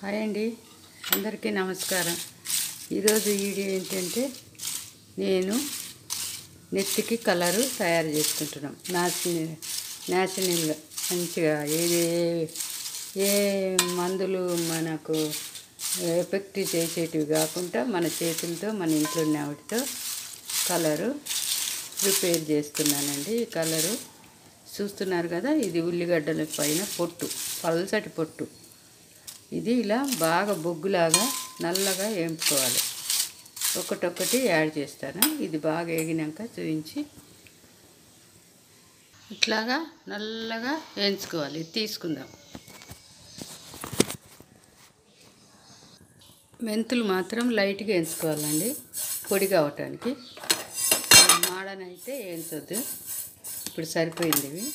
hi అండి అందరికీ నమస్కారం ఈరోజు వీడియో ఏంటంటే నేను నెత్తికి కలరు తయారు చేసుకుంటున్నాం న్యాచురల్ న్యాచురల్గా మంచిగా ఏది ఏ మందులు మనకు ఎఫెక్ట్ చేసేటివి కాకుండా మన చేతులతో మన ఇంట్లో ఉన్న వాటితో కలరు ప్రిపేర్ చేస్తున్నానండి ఈ కలరు చూస్తున్నారు కదా ఇది ఉల్లిగడ్డల పైన పొట్టు పల్సటి పొట్టు ఇది ఇలా బాగా బొగ్గులాగా నల్లగా వేయించుకోవాలి ఒకటొక్కటి యాడ్ చేస్తాను ఇది బాగా వేగినాక చూపించి ఇట్లాగా నల్లగా వేయించుకోవాలి ఇది తీసుకుందాం మెంతులు మాత్రం లైట్గా వేయించుకోవాలండి పొడి కావటానికి మాడనైతే వేయించొద్దు ఇప్పుడు సరిపోయింది ఇవి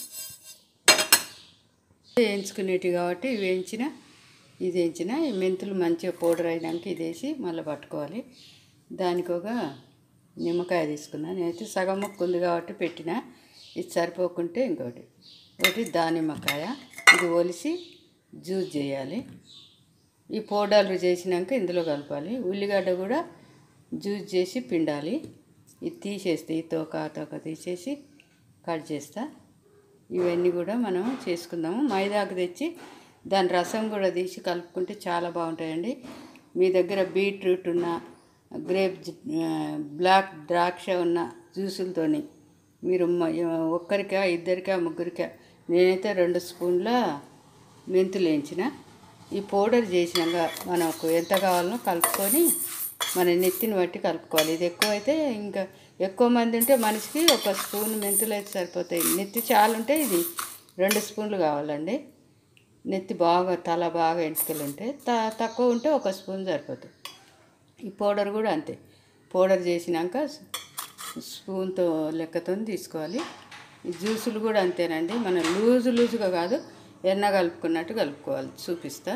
వేయించుకునేటివి కాబట్టి ఇవి వేయించిన ఇది వేయించిన ఈ మెంతులు మంచిగా పౌడర్ అయినాక ఇది వేసి మళ్ళీ పట్టుకోవాలి దానికి ఒక నిమ్మకాయ తీసుకున్నాను నేనైతే సగం ముక్క ఉంది కాబట్టి పెట్టిన ఇది సరిపోకుంటే ఇంకోటి ఒకటి దానిమ్మకాయ ఇది ఒలిసి జ్యూస్ చేయాలి ఈ పౌడర్లు చేసినాక ఇందులో కలపాలి ఉల్లిగడ్డ కూడా జ్యూస్ చేసి పిండాలి ఇది తీసేస్తే ఈ తోక ఆ తోక తీసేసి కట్ చేస్తా ఇవన్నీ కూడా మనం చేసుకుందాము మైదాకు తెచ్చి దాని రసం కూడా తీసి కలుపుకుంటే చాలా బాగుంటాయండి మీ దగ్గర బీట్రూట్ ఉన్న గ్రేప్ జు- ఆ, బ్లాక్ ద్రాక్ష ఉన్న జ్యూసులతోని మీరు మ- ఒక్కరికా ఇద్దరికా ముగ్గురికా నేనైతే రెండు స్పూన్ల మెంతులు వేయించిన ఈ పౌడర్ చేసినాక మనకు ఎంత కావాలనో కలుపుకొని మన నెత్తిని బట్టి కలుపుకోవాలి ఇది ఎక్కువ అయితే ఇంకా ఎక్కువ మంది ఉంటే మనిషికి ఒక స్పూన్ మెంతులు అయితే సరిపోతాయి నెత్తి చాలా ఉంటే ఇది రెండు స్పూన్లు కావాలండి నెత్తి బాగా తల బాగా ఎంటుకలు ఉంటే త తక్కువ ఉంటే ఒక స్పూన్ సరిపోతుంది ఈ పౌడర్ కూడా అంతే పౌడర్ చేసినాక స్పూన్తో లెక్కతో తీసుకోవాలి ఈ జ్యూసులు కూడా అంతేనండి మనం లూజు లూజుగా కాదు ఎన్న కలుపుకున్నట్టు కలుపుకోవాలి చూపిస్తా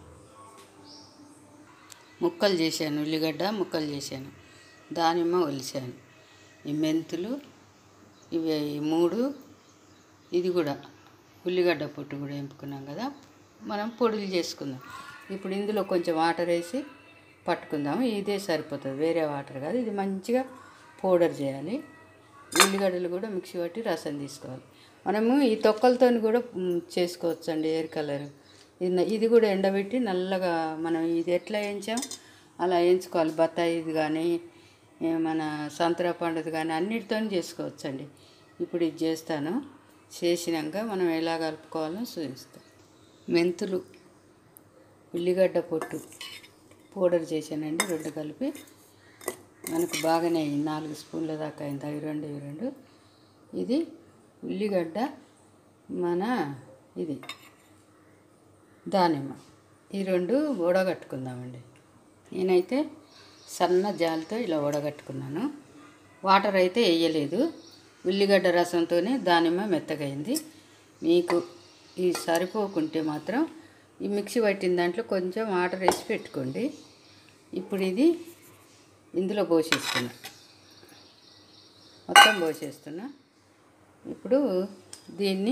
ముక్కలు చేశాను ఉల్లిగడ్డ ముక్కలు చేశాను దానిమ్మ ఒలిశాను ఈ మెంతులు ఇవి ఈ మూడు ఇది కూడా ఉల్లిగడ్డ పొట్టు కూడా ఎంపుకున్నాం కదా మనం పొడులు చేసుకుందాం ఇప్పుడు ఇందులో కొంచెం వాటర్ వేసి పట్టుకుందాం ఇదే సరిపోతుంది వేరే వాటర్ కాదు ఇది మంచిగా పౌడర్ చేయాలి ఉల్లిగడ్డలు కూడా మిక్సీ పట్టి రసం తీసుకోవాలి మనము ఈ తొక్కలతో కూడా మ్, చేసుకోవచ్చు అండి ఎయిర్ కలర్ ఇది న- ఇది కూడా ఎండబెట్టి నల్లగా మనం ఇది ఎట్లా వేయించాం అలా వేయించుకోవాలి బత్తాయిది కానీ ఏ మన సంతరా పండుది కానీ అన్నిటితో చేసుకోవచ్చు అండి ఇప్పుడు ఇది చేస్తాను చేసినాక మనం ఎలా కలుపుకోవాలో చూపిస్తాం మెంతులు ఉల్లిగడ్డ పొట్టు పౌడర్ చేశానండి రెండు కలిపి మనకు బాగానే అయింది నాలుగు స్పూన్ల దాకా అయింది అవి రెండు ఇవి రెండు ఇది ఉల్లిగడ్డ మన ఇది దానిమ్మ ఈ రెండు వడగట్టుకుందామండి నేనైతే సన్న జాలితో ఇలా వడగట్టుకున్నాను వాటర్ అయితే వేయలేదు ఉల్లిగడ్డ రసంతోనే దానిమ్మ మెత్తగైంది మీకు ఈ సరిపోకుంటే మాత్రం ఈ మిక్సీ పట్టిన దాంట్లో కొంచెం వాటర్ వేసి పెట్టుకోండి ఇప్పుడు ఇది ఇందులో పోసేస్తున్నా మొత్తం పోసేస్తున్నా ఇప్పుడు దీన్ని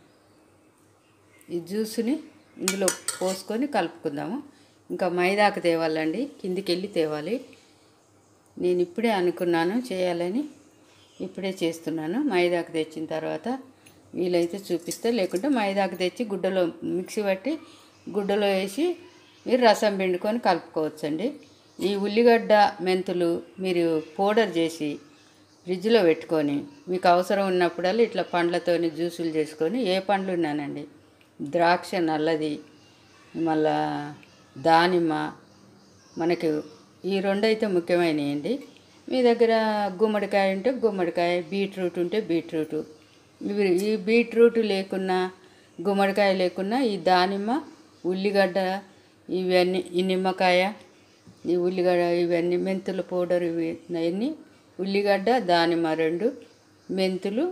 ఈ జ్యూస్ని ఇందులో పోసుకొని కలుపుకుందాము ఇంకా మైదాకు తేవాలండి కిందికి వెళ్ళి తేవాలి నేను ఇప్పుడే అనుకున్నాను చేయాలని ఇప్పుడే చేస్తున్నాను మైదాకు తెచ్చిన తర్వాత వీలైతే చూపిస్తే లేకుంటే మైదాకు తెచ్చి గుడ్డలో మిక్సీ పట్టి గుడ్డలో వేసి మీరు రసం పిండుకొని కలుపుకోవచ్చండి ఈ ఉల్లిగడ్డ మెంతులు మీరు పౌడర్ చేసి ఫ్రిడ్జ్లో పెట్టుకొని మీకు అవసరం ఉన్నప్పుడల్లా ఇట్లా పండ్లతోని జ్యూసులు చేసుకొని ఏ పండ్లు ఉన్నానండి ద్రాక్ష నల్లది మళ్ళా దానిమ్మ మనకి ఈ రెండు అయితే ముఖ్యమైనవి మీ దగ్గర గుమ్మడికాయ ఉంటే గుమ్మడికాయ బీట్రూట్ ఉంటే బీట్రూట్ ఇవి ఈ బీట్రూట్ లేకున్నా గుమ్మడికాయ లేకున్నా ఈ దానిమ్మ ఉల్లిగడ్డ ఇవన్నీ ఈ నిమ్మకాయ ఈ ఉల్లిగడ్డ ఇవన్నీ మెంతుల పౌడర్ ఇవి ఇవన్నీ ఉల్లిగడ్డ దానిమ్మ రెండు మెంతులు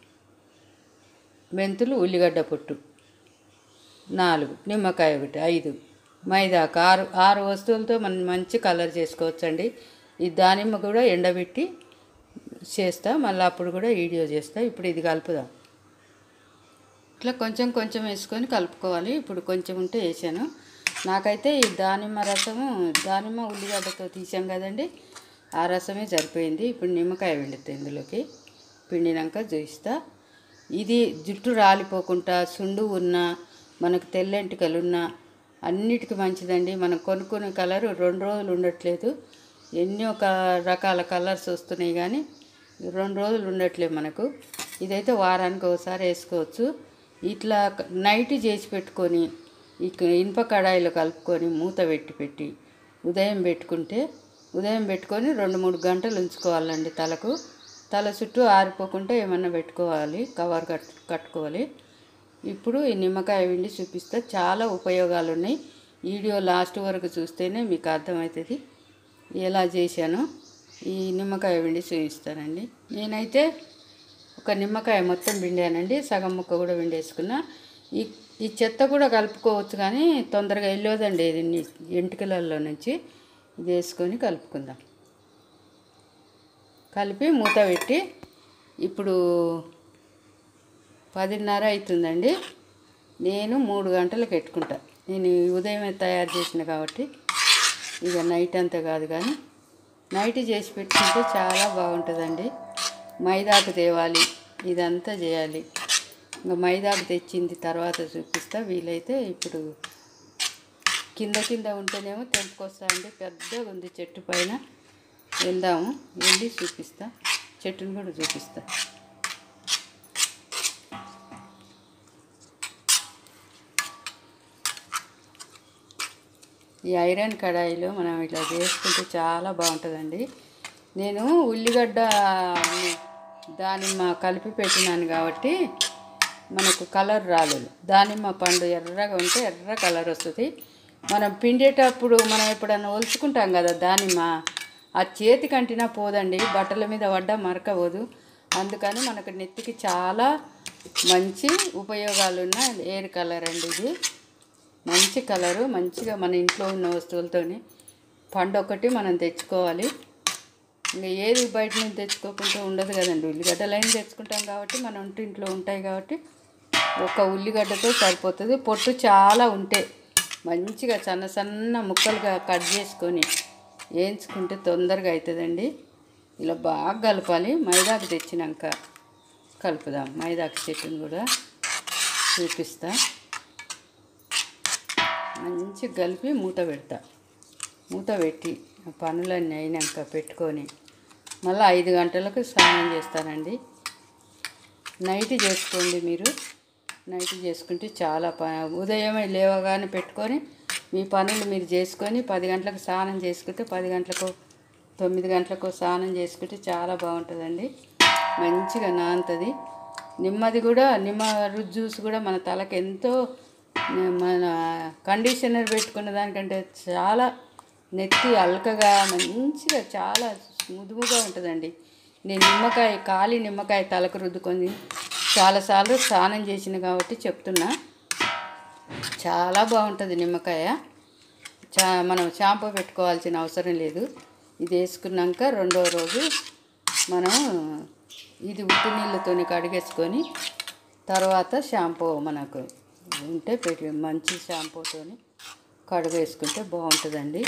మెంతులు ఉల్లిగడ్డ పొట్టు నాలుగు నిమ్మకాయ ఒకటి ఐదు మైదాకు ఆరు ఆరు వస్తువులతో మనం మంచి కలర్ చేసుకోవచ్చండి ఈ దానిమ్మ కూడా ఎండబెట్టి చేస్తా మళ్ళీ అప్పుడు కూడా వీడియో చేస్తా ఇప్పుడు ఇది కలుపుదాం ఇట్లా కొంచెం కొంచెం వేసుకొని కలుపుకోవాలి ఇప్పుడు కొంచెం ఉంటే వేసాను నాకైతే ఈ దానిమ్మ రసము దానిమ్మ ఉల్లిగడ్డతో తీసాం కదండి ఆ రసమే సరిపోయింది ఇప్పుడు నిమ్మకాయ పిండుతా ఇందులోకి పిండినాక చూపిస్తా ఇది జుట్టు రాలిపోకుండా సుండు ఉన్నా మనకు తెల్లెంటికలు ఉన్నా అన్నిటికీ మంచిదండి మనం కొనుక్కునే కలర్ రెండు రోజులు ఉండట్లేదు ఎన్నో ఒక రకాల కలర్స్ వస్తున్నాయి కానీ రెండు రోజులు ఉండట్లేదు మనకు ఇదైతే వారానికి ఒకసారి వేసుకోవచ్చు ఇట్లా నైట్ చేసి పెట్టుకొని ఇక ఇనుప కడాయిలో కలుపుకొని మూత పెట్టి పెట్టి ఉదయం పెట్టుకుంటే ఉదయం పెట్టుకొని రెండు మూడు గంటలు ఉంచుకోవాలండి తలకు తల చుట్టూ ఆరిపోకుండా ఏమన్నా పెట్టుకోవాలి కవర్ కట్ కట్టుకోవాలి ఇప్పుడు ఈ నిమ్మకాయ పిండి చూపిస్తే చాలా ఉపయోగాలు ఉన్నాయి వీడియో లాస్ట్ వరకు చూస్తేనే మీకు అర్థమవుతుంది ఎలా చేశానో ఈ నిమ్మకాయ పిండి చూపిస్తానండి నేనైతే ఒక నిమ్మకాయ మొత్తం పిండానండి సగం ముక్క కూడా పిండేసుకున్నా ఈ ఈ చెత్త కూడా కలుపుకోవచ్చు కానీ తొందరగా వెళ్ళోదండి ఇది ని- ఎంటికలలో నుంచి ఇది వేసుకొని కలుపుకుందాం కలిపి మూత పెట్టి ఇప్పుడు పదిన్నర అవుతుందండి నేను మూడు గంటలకు పెట్టుకుంటా నేను ఈ ఉదయమే తయారు చేసిన కాబట్టి ఇక నైట్ అంతా కాదు కానీ నైట్ చేసి పెట్టుకుంటే చాలా బాగుంటుందండి మైదాకు తేవాలి ఇదంతా చేయాలి ఇంకా మైదాకు తెచ్చింది తర్వాత చూపిస్తా వీలైతే ఇప్పుడు కింద కింద ఉంటేనేమో తెంపుకొస్తా అండి పెద్దగా ఉంది చెట్టు పైన వెళ్దాము వెళ్ళి చూపిస్తా చెట్టుని కూడా చూపిస్తా ఈ ఐరన్ కడాయిలో మనం ఇట్లా చేసుకుంటే చాలా బాగుంటుందండి నేను ఉల్లిగడ్డ దానిమ్మ కలిపి పెట్టినాను కాబట్టి మనకు కలర్ రాలేదు దానిమ్మ పండు ఎర్రగా ఉంటే ఎర్ర కలర్ వస్తుంది మనం పిండేటప్పుడు మనం ఎప్పుడన్నా ఒలుచుకుంటాం కదా దానిమ్మ ఆ చేతికి అంటినా పోదండి బట్టల మీద పడ్డా మరకపోదు అందుకని మనకు నెత్తికి చాలా మంచి ఉపయోగాలు ఉన్న ఎయిర్ కలర్ అండి ఇది మంచి కలరు మంచిగా మన ఇంట్లో ఉన్న వస్తువులతోని పండు ఒకటి మనం తెచ్చుకోవాలి ఇంకా ఏది బయట నుంచి తెచ్చుకోకుండా ఉండదు కదండి ఉల్లిగడ్డలైన తెచ్చుకుంటాం కాబట్టి మన ఇంట్లో ఉంటాయి కాబట్టి ఒక ఉల్లిగడ్డతో సరిపోతుంది పొట్టు చాలా ఉంటాయి మంచిగా సన్న సన్న ముక్కలుగా కట్ చేసుకొని వేయించుకుంటే తొందరగా అవుతుందండి ఇలా బాగా కలపాలి మైదాకు తెచ్చినాక కలుపుదాం మైదాకు చెట్టుని కూడా చూపిస్తా మంచిగా కలిపి మూత పెడతా మూత పెట్టి ఆ పనులన్నీ అయినాక పెట్టుకొని మళ్ళీ ఐదు గంటలకు స్నానం చేస్తానండి నైట్ చేసుకోండి మీరు నైట్ చేసుకుంటే చాలా ప ఉదయమే లేవగానే పెట్టుకొని మీ పనులు మీరు చేసుకొని పది గంటలకు స్నానం చేసుకుంటే పది గంటలకు తొమ్మిది గంటలకు స్నానం చేసుకుంటే చాలా బాగుంటుందండి మంచిగా నానుతుంది నిమ్మది కూడా నిమ్మ రుచి జ్యూస్ కూడా మన తలకి ఎంతో మన కండిషనర్ పెట్టుకున్న దానికంటే చాలా నెత్తి అల్కగా మంచిగా చాలా ముదుముగా ఉంటుందండి నేను నిమ్మకాయ కాలి నిమ్మకాయ తలకు రుద్దుకొని చాలాసార్లు స్నానం చేసిన కాబట్టి చెప్తున్నా చాలా బాగుంటుంది నిమ్మకాయ చా మనం షాంపూ పెట్టుకోవాల్సిన అవసరం లేదు ఇది వేసుకున్నాక రెండో రోజు మనం ఇది ఉప్పు నీళ్ళతోని కడిగేసుకొని తర్వాత షాంపూ మనకు ఉంటే పెట్టి మంచి షాంపూతోని కడుగేసుకుంటే బాగుంటుందండి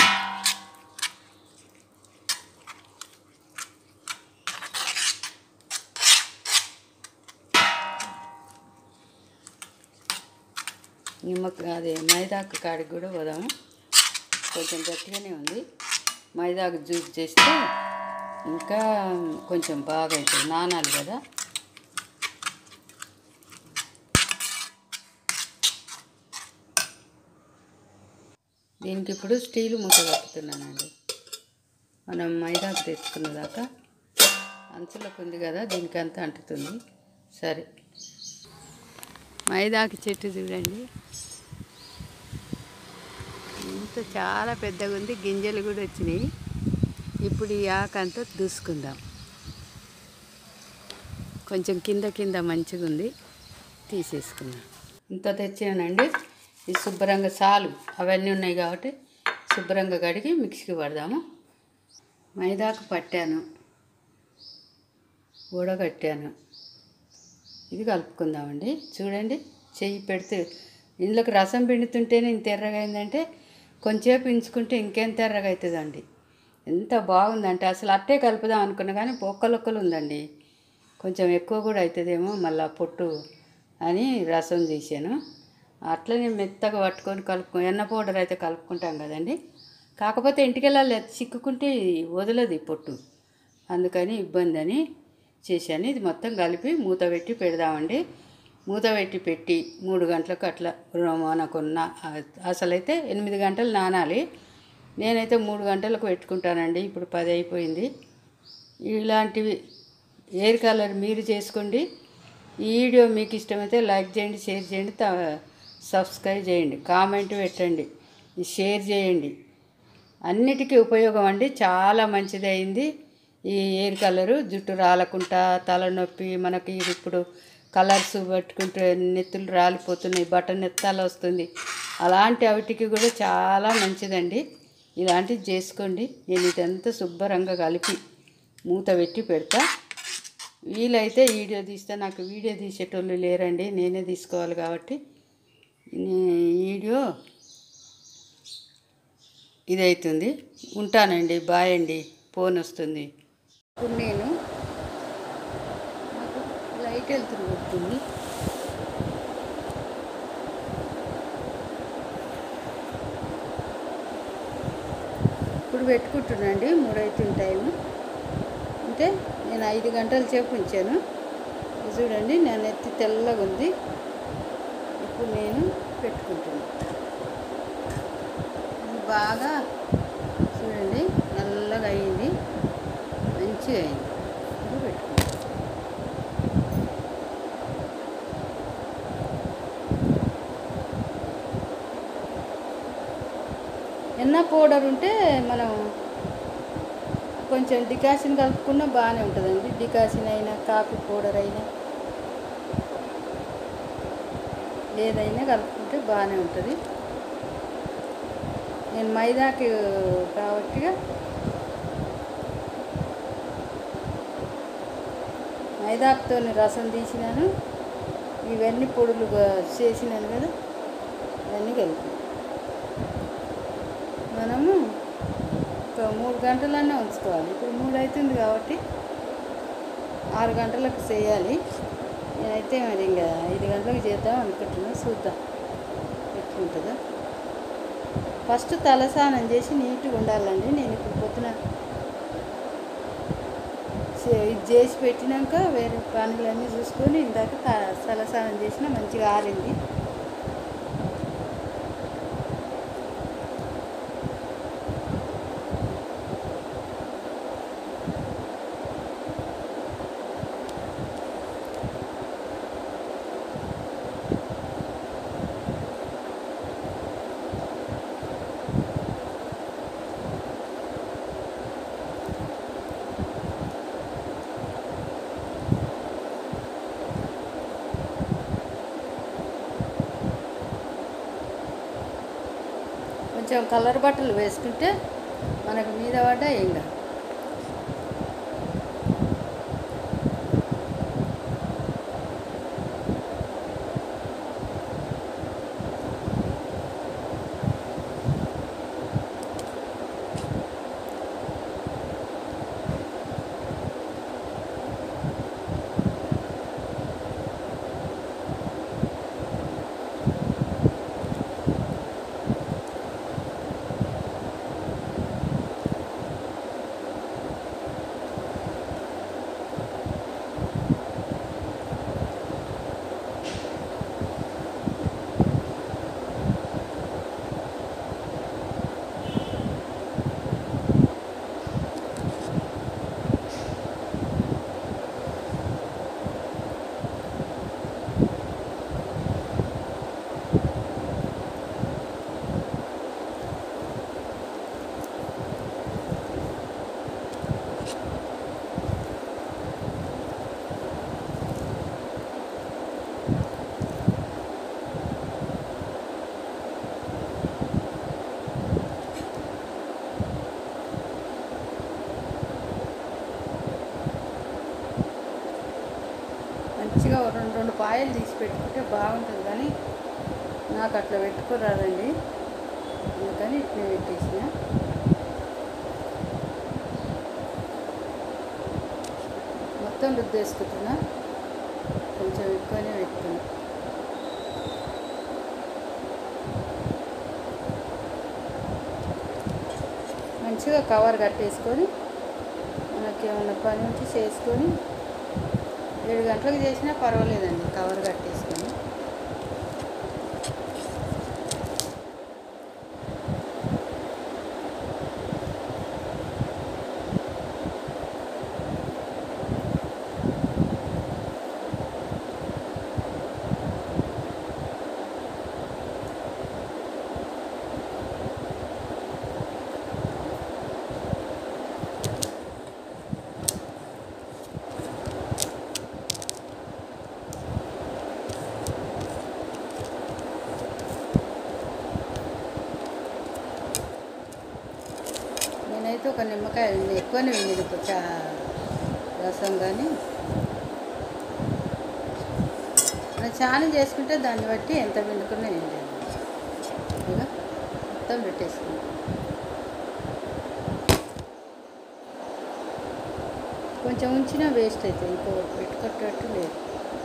నిమ్మక అదే మైదాకు కాడికి కూడా పోదాము కొంచెం గట్టిగానే ఉంది మైదాకు జ్యూస్ చేస్తే ఇంకా కొంచెం బాగా అవుతుంది నానాలి కదా దీనికి ఇప్పుడు స్టీల్ మూత కట్టుతున్నానండి మనం మైదాకు తెచ్చుకున్న దాకా అంచులకు ఉంది కదా దీనికి అంతా అంటుతుంది సరే మైదాకు చెట్టు చూడండి ఇంత చాలా పెద్దగా ఉంది గింజలు కూడా వచ్చినాయి ఇప్పుడు ఈ ఆకంతా దూసుకుందాం కొంచెం కింద కింద మంచిగా ఉంది తీసేసుకుందాం ఇంత తెచ్చానండి ఇది శుభ్రంగా సాలు అవన్నీ ఉన్నాయి కాబట్టి శుభ్రంగా కడిగి మిక్సీకి పడదాము మైదాకు పట్టాను ఊడగట్టాను ఇది కలుపుకుందామండి చూడండి చెయ్యి పెడితే ఇందులోకి రసం పిండుతుంటేనే ఇంత ఎర్రగా అయిందంటే కొంచెంసేపు ఇంచుకుంటే ఇంకెంత ఎర్రగా అవుతుందండి ఎంత బాగుందంటే అసలు అట్టే కలుపుదాం అనుకున్నా కానీ పొక్కలొక్కలు ఉందండి కొంచెం ఎక్కువ కూడా అవుతుందేమో మళ్ళీ పొట్టు అని రసం తీసాను అట్లనే మెత్తగా పట్టుకొని కలుపుకో ఎన్న పౌడర్ అయితే కలుపుకుంటాం కదండి కాకపోతే ఇంటికెళ్ళాలి చిక్కుకుంటే వదలదు ఈ పొట్టు అందుకని ఇబ్బంది అని చేశాను ఇది మొత్తం కలిపి మూత పెట్టి పెడదామండి మూత పెట్టి పెట్టి మూడు గంటలకు అట్లా మనకున్న అసలైతే ఎనిమిది గంటలు నానాలి నేనైతే మూడు గంటలకు పెట్టుకుంటానండి ఇప్పుడు పది అయిపోయింది ఇలాంటివి ఎయిర్ కలర్ మీరు చేసుకోండి ఈ వీడియో మీకు ఇష్టమైతే లైక్ చేయండి షేర్ చేయండి త- సబ్స్క్రైబ్ చేయండి కామెంట్ పెట్టండి షేర్ చేయండి అన్నిటికీ ఉపయోగం అండి చాలా మంచిది అయింది ఈ ఎయిర్ కలరు జుట్టు రాలకుండా తలనొప్పి మనకి ఇది ఇప్పుడు కలర్స్ పెట్టుకుంటే నెత్తులు రాలిపోతున్నాయి బటన్ నెత్తాల వస్తుంది అలాంటి వాటికి కూడా చాలా మంచిదండి ఇలాంటివి చేసుకోండి నేను ఇదంతా శుభ్రంగా కలిపి మూత పెట్టి పెడతా వీలైతే వీడియో తీస్తే నాకు వీడియో తీసేటోళ్ళు లేరండి నేనే తీసుకోవాలి కాబట్టి నీ- వీడియో ఇదవుతుంది ఉంటానండి బాయ్ అండి ఫోన్ వస్తుంది ఇప్పుడు నేను నాకు లైట్ వెళ్తుంది కొడుతుంది ఇప్పుడు పెట్టుకుంటున్నాండి మూడైతుంది టైము అంటే నేను ఐదు గంటల సేపు ఉంచాను ఇది చూడండి నేను ఎత్తి తెల్లగా ఉంది ఇప్పుడు నేను పెట్టుకుంటున్నాను ఇది బాగా చూడండి నల్లగా అయింది మంచిగా అయింది ఇప్పుడు పెట్టుకుంటాను ఎన్న పౌడర్ ఉంటే మనం కొంచెం డికాషన్ కలుపుకున్నా బాగానే ఉంటుందండి డికాషన్ అయినా కాఫీ పౌడర్ అయినా ఏదైనా కలుపుకుంటే బాగానే ఉంటుంది నేను మైదాకి కాబట్టిగా మైదాకుతో రసం తీసినాను ఇవన్నీ పొడులు చేసినాను కదా ఇవన్నీ కలిపి మనము ఒక మూడు గంటలన్నా ఉంచుకోవాలి ఇప్పుడు మూడు అవుతుంది కాబట్టి ఆరు గంటలకు చేయాలి నేనైతే మరి ఇంకా ఐదు గంటలకు చేద్దాం అనుకుంటున్నా చూద్దాం ఎట్లుంటుందో ఫస్ట్ తలస్నానం చేసి నీట్గా ఉండాలండి నేను ఇప్పుడు పొద్దున చే- ఇది చేసి పెట్టినాక వేరే పనులన్నీ చూసుకొని ఇందాక త- తలస్నానం చేసిన మంచిగా ఆరింది కొంచెం కలర్ బట్టలు వేసుకుంటే మనకు మీద పడ్డా ఏం కాదు మంచిగా ఓ రెండు రెండు పాయలు తీసి పెట్టుకుంటే బాగుంటుంది కానీ నాకు అట్లా పెట్టుకోరాదండి అందుకని అందుకని ఇట్లా పెట్టేసిన మొత్తం రుద్దేసుకుంటున్నా కొంచెం ఎక్కువనే పెట్టుకున్నా మంచిగా కవర్ కట్టేసుకొని మనకి ఏమన్నా పని ఉంటే చేసుకొని ఏడు గంటలకు చేసినా పర్వాలేదండి కవర్ కట్టేసుకొని నేనైతే ఒక నిమ్మకాయ విండి ఎక్కువనే విండి చా రసం కానీ మనం చాలా చేసుకుంటే దాన్ని బట్టి ఎంత పిండుకున్నా ఏం లేదు ఇక మొత్తం పెట్టేసుకున్నాం కొంచెం ఉంచినా వేస్ట్ అవుతుంది ఇంకో పెట్టుకొట్టేట్టు లేదు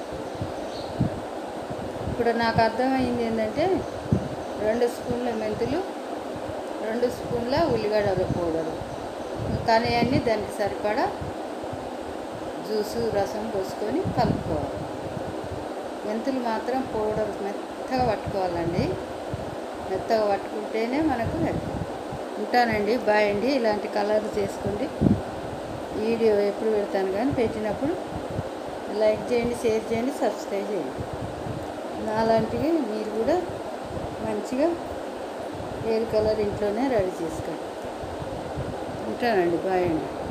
ఇప్పుడు నాకు అర్థమైంది ఏంటంటే రెండు స్పూన్ల మెంతులు రెండు స్పూన్ల ఉల్లిగడ్డల పౌడరు కానీ అన్నీ దానికి సరిపడా జ్యూసు రసం పోసుకొని కలుపుకోవాలి మెంతులు మాత్రం పౌడర్ మెత్తగా పట్టుకోవాలండి మెత్తగా పట్టుకుంటేనే మనకు హెల్త్ ఉంటానండి బాయ్ అండి ఇలాంటి కలర్ చేసుకోండి వీడియో ఎప్పుడు పెడతాను కానీ పెట్టినప్పుడు లైక్ చేయండి షేర్ చేయండి సబ్స్క్రైబ్ చేయండి నాలాంటివి మీరు కూడా మంచిగా హెయిర్ కలర్ ఇంట్లోనే రెడీ చేసుకోండి ఉంటానండి బాయ్ అండి